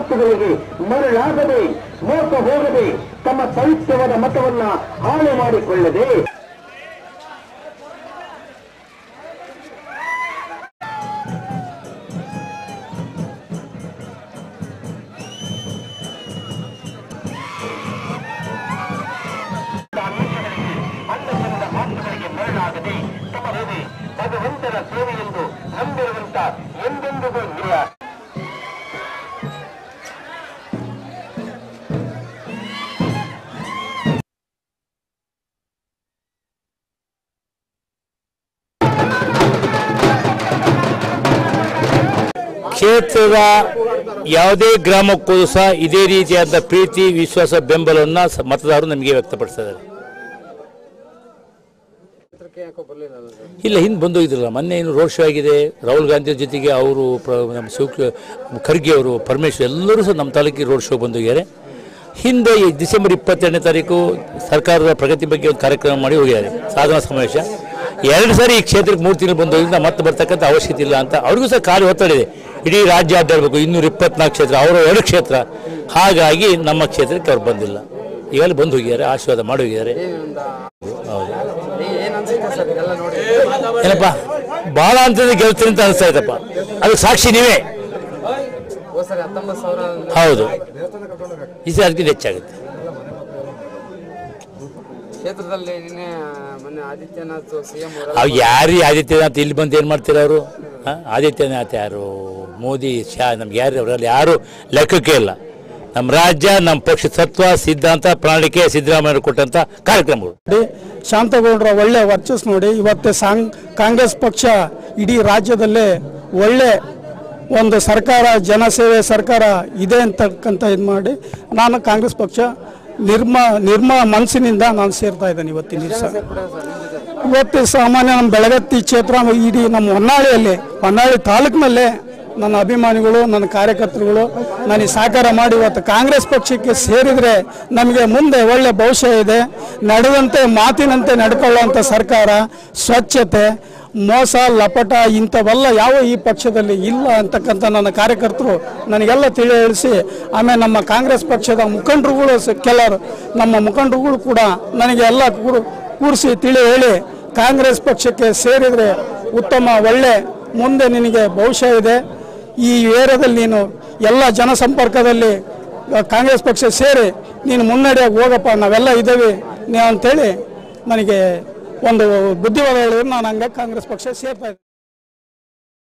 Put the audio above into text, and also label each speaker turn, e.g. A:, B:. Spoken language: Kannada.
A: ಮಾತುಗಳಿಗೆ ಮರಳಾಗದೆ ಮೋಸ ಹೋಗದೆ ತಮ್ಮ ಪವಿತ್ರವಾದ ಮತವನ್ನ ಹಾಳು ಮಾಡಿಕೊಳ್ಳದೆ ಅನ್ನಚಂದ ಮಾತುಗಳಿಗೆ ಮರಳಾಗದೆ ತಮ್ಮ ಮೇಲೆ ಭಗವಂತನ ಸೇವೆ ಎಂದು ನಂಬಿರುವಂತ ಎಂದೆಂದಿಗೂ ನಿಲ್ಲ
B: ಕ್ಷೇತ್ರದ ಯಾವುದೇ ಗ್ರಾಮಕ್ಕೂ ಸಹ ಇದೇ ರೀತಿಯಾದ ಪ್ರೀತಿ ವಿಶ್ವಾಸ ಬೆಂಬಲವನ್ನು ಸ- ಮತದಾರರು ನಮಗೆ ವ್ಯಕ್ತಪಡಿಸಿದ್ದಾರೆ ಇಲ್ಲ ಹಿಂದೆ ಬಂದೋಗಿದ್ರಲ್ಲ ಮೊನ್ನೆ ಏನು ರೋಡ್ ಶೋ ಆಗಿದೆ ರಾಹುಲ್ ಗಾಂಧಿ ಜೊತೆಗೆ ಅವರು ಪ್ರ- ನಮ್ಮ ಶಿವ ಖರ್ಗೆ ಅವರು ಪರಮೇಶ್ವರ್ ಎಲ್ಲರೂ ಸಹ ನಮ್ಮ ತಾಲೂಕಿಗೆ ರೋಡ್ ಶೋ ಬಂದೋಗಿದ್ದಾರೆ ಹಿಂದೆ ಈ ಡಿಸೆಂಬರ್ ಇಪ್ಪತ್ತೆರಡನೇ ತಾರೀಕು ಸರ್ಕಾರದ ಪ್ರಗತಿ ಬಗ್ಗೆ ಒಂದು ಕಾರ್ಯಕ್ರಮ ಮಾಡಿ ಹೋಗಿದ್ದಾರೆ ಸಾಧನಾ ಸಮಾವೇಶ ಎರಡು ಸಾರಿ ಈ ಕ್ಷೇತ್ರಕ್ಕೆ ಮೂರು ತಿಂಗಳು ಬಂದೋದ್ರಿಂದ ಮತ್ತೆ ಬರ್ತಕ್ಕಂಥ ಅವಶ್ಯಕತೆ ಇಲ್ಲ ಅಂತ ಅವ್ರಿಗೂ ಸಹ ಕಾರ್ಯ ಒತ್ತಡ ಇದೆ ಇಡೀ ರಾಜ್ಯ ಅಡ್ಡಾಡಬೇಕು ಇನ್ನೂರ ಇಪ್ಪತ್ನಾಲ್ಕು ಕ್ಷೇತ್ರ ಅವರ ಎರಡು ಕ್ಷೇತ್ರ ಹಾಗಾಗಿ ನಮ್ಮ ಕ್ಷೇತ್ರಕ್ಕೆ ಅವ್ರು ಬಂದಿಲ್ಲ ಈಗಲೇ ಬಂದು ಹೋಗಿದ್ದಾರೆ ಆಶೀರ್ವಾದ ಮಾಡಿ ಹೋಗಿದ್ದಾರೆ ಹೌದು ಏನಪ್ಪ ಭಾಳ ಅಂತಂದ್ರೆ ಗೆಲ್ತೀನಿ ಅಂತ ಅನಿಸ್ತಾ ಇತ್ತಪ್ಪ ಅದು ಸಾಕ್ಷಿ ನೀವೇ ಹೌದು ಈ ಸಲ ಅದಕ್ಕಿಂತ ಹೆಚ್ಚಾಗುತ್ತೆ
C: ಕ್ಷೇತ್ರದಲ್ಲಿ ನಿನ್ನೆ ಮೊನ್ನೆ ಆದಿತ್ಯನಾಥ್ ಸಿಎಂ
B: ಅವು ಯಾರು ಆದಿತ್ಯನಾಥ್ ಇಲ್ಲಿ ಬಂದು ಏನು ಮಾಡ್ತಾರೆ ಅವರು ಆದಿತ್ಯನಾಥ್ ಯಾರು ಮೋದಿ ಶಾ ನಮ್ಗೆ ಯಾರು ಅವರಲ್ಲಿ ಯಾರು ಲೆಕ್ಕಕ್ಕೆ ಇಲ್ಲ ನಮ್ಮ ರಾಜ್ಯ ನಮ್ಮ ಪಕ್ಷ ತತ್ವ ಸಿದ್ಧಾಂತ ಪ್ರಣಾಳಿಕೆ ಸಿದ್ದರಾಮಯ್ಯ ಕೊಟ್ಟಂತ ಕಾರ್ಯಕ್ರಮಗಳು
D: ನೋಡಿ ಶಾಂತಗೌಡರ ಒಳ್ಳೆ ವರ್ಚಸ್ ನೋಡಿ ಇವತ್ತು ಸಾಂಗ್ ಕಾಂಗ್ರೆಸ್ ಪಕ್ಷ ಇಡೀ ರಾಜ್ಯದಲ್ಲೇ ಒಳ್ಳೆ ಒಂದು ಸರ್ಕಾರ ಜನಸೇವೆ ಸರ್ಕಾರ ಇದೆ ಅಂತಕ್ಕಂಥ ಇದು ಮಾಡಿ ನಾನು ಕಾಂಗ್ರೆಸ್ ಪಕ್ಷ ನಿರ್ಮ ನಿರ್ಮ ಮನಸ್ಸಿನಿಂದ ನಾನು ಸೇರ್ತಾ ಇದ್ದೇನೆ ಇವತ್ತಿನ ದಿವಸ ಇವತ್ತು ಸಾಮಾನ್ಯ ನಮ್ಮ ಬೆಳಗತ್ತಿ ಕ್ಷೇತ್ರ ಇಡೀ ನಮ್ಮ ಹೊನ್ನಾಳಿಯಲ್ಲಿ ಹೊನ್ನಾಳಿ ತಾಲೂಕಿನಲ್ಲೇ ನನ್ನ ಅಭಿಮಾನಿಗಳು ನನ್ನ ಕಾರ್ಯಕರ್ತರುಗಳು ನನಗೆ ಸಹಕಾರ ಮಾಡಿ ಇವತ್ತು ಕಾಂಗ್ರೆಸ್ ಪಕ್ಷಕ್ಕೆ ಸೇರಿದರೆ ನಮಗೆ ಮುಂದೆ ಒಳ್ಳೆ ಭವಿಷ್ಯ ಇದೆ ನಡೆದಂತೆ ಮಾತಿನಂತೆ ನಡ್ಕೊಳ್ಳುವಂಥ ಸರ್ಕಾರ ಸ್ವಚ್ಛತೆ ಮೋಸ ಲಪಟ ಇಂಥವೆಲ್ಲ ಯಾವ ಈ ಪಕ್ಷದಲ್ಲಿ ಇಲ್ಲ ಅಂತಕ್ಕಂಥ ನನ್ನ ಕಾರ್ಯಕರ್ತರು ನನಗೆಲ್ಲ ತಿಳಿ ಹೇಳಿಸಿ ಆಮೇಲೆ ನಮ್ಮ ಕಾಂಗ್ರೆಸ್ ಪಕ್ಷದ ಮುಖಂಡರುಗಳು ಸ- ಕೆಲವರು ನಮ್ಮ ಮುಖಂಡರುಗಳು ಕೂಡ ನನಗೆ ಎಲ್ಲ ಕೂರು ಕೂರಿಸಿ ತಿಳಿ ಹೇಳಿ ಕಾಂಗ್ರೆಸ್ ಪಕ್ಷಕ್ಕೆ ಸೇರಿದರೆ ಉತ್ತಮ ಒಳ್ಳೆ ಮುಂದೆ ನಿನಗೆ ಭವಿಷ್ಯ ಇದೆ ಈ ಏರಿಯಾದಲ್ಲಿ ನೀನು ಎಲ್ಲ ಜನಸಂಪರ್ಕದಲ್ಲಿ ಆ, ಕಾಂಗ್ರೆಸ್ ಪಕ್ಷ ಸೇರಿ ನೀನು ಮುನ್ನಡೆಯಾಗಿ ಹೋಗಪ್ಪ ನಾವೆಲ್ಲ ಇದ್ದೇವೆ ನೀ ಅಂತೇಳಿ ನನಗೆ ಒಂದು ಬುದ್ಧಿವಾದ ಹೇಳಿದ್ರೆ ನಾನು ಹಂಗೆ ಕಾಂಗ್ರೆಸ್ ಪಕ್ಷ ಸೇರ್ತಾ ಇದ್ದೀನಿ